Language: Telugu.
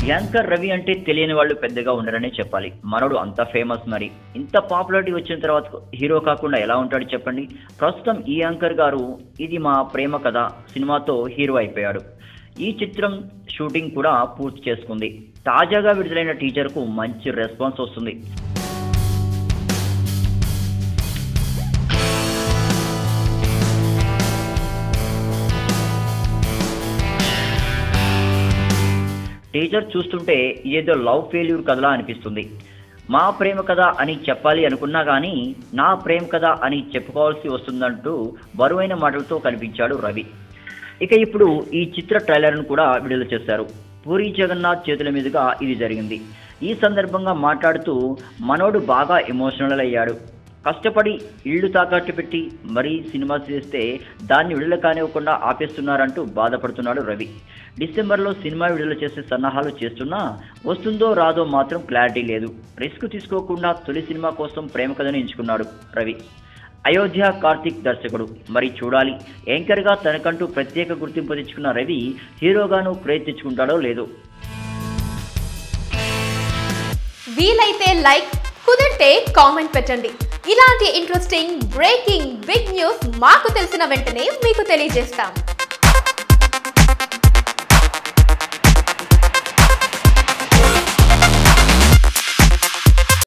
యాంకర్ రవి అంటే తెలియని వాళ్ళు పెద్దగా ఉండరనే చెప్పాలి మనోడు అంత ఫేమస్ మరి ఇంత పాపులారిటీ వచ్చిన తర్వాత హీరో కాకుండా ఎలా ఉంటాడు చెప్పండి ప్రస్తుతం ఈ యాంకర్ గారు ఇది మా ప్రేమ కథ సినిమాతో హీరో అయిపోయాడు ఈ చిత్రం షూటింగ్ కూడా పూర్తి చేసుకుంది తాజాగా విడుదలైన టీజర్కు మంచి రెస్పాన్స్ వస్తుంది టీజర్ చూస్తుంటే ఏదో లవ్ ఫెయిల్యూర్ కథలా అనిపిస్తుంది మా ప్రేమ కథ అని చెప్పాలి అనుకున్నా కానీ నా ప్రేమ కథ అని చెప్పుకోవాల్సి వస్తుందంటూ బరువైన మాటలతో కనిపించాడు రవి ఇక ఇప్పుడు ఈ చిత్ర ట్రైలర్ను కూడా విడుదల చేశారు పూరి జగన్నాథ్ చేతుల మీదుగా ఇది జరిగింది ఈ సందర్భంగా మాట్లాడుతూ మనోడు బాగా ఎమోషనల్ అయ్యాడు కష్టపడి ఇళ్ళు తాకట్టు పెట్టి మరీ సినిమా చేస్తే దాన్ని విడుదల కానివ్వకుండా ఆపేస్తున్నారంటూ బాధపడుతున్నాడు రవి డిసెంబర్లో సినిమా విడుదల చేసే సన్నాహాలు చేస్తున్నా వస్తుందో రాదో మాత్రం క్లారిటీ లేదు రిస్క్ తీసుకోకుండా తొలి సినిమా కోసం ప్రేమ కథను ఎంచుకున్నాడు రవి అయోధ్య కార్తిక్ దర్శకుడు మరి చూడాలి యాంకర్గా తనకంటూ ప్రత్యేక గుర్తింపు తెచ్చుకున్న రవి హీరోగాను క్రేజ్ తెచ్చుకుంటాడో లేదో వీలైతే లైక్ కుదిరితే కామెంట్ పెట్టండి ఇలాంటి ఇంట్రెస్టింగ్ బ్రేకింగ్ బిగ్ న్యూస్ మాకు తెలిసిన వెంటనే మీకు తెలియజేస్తాం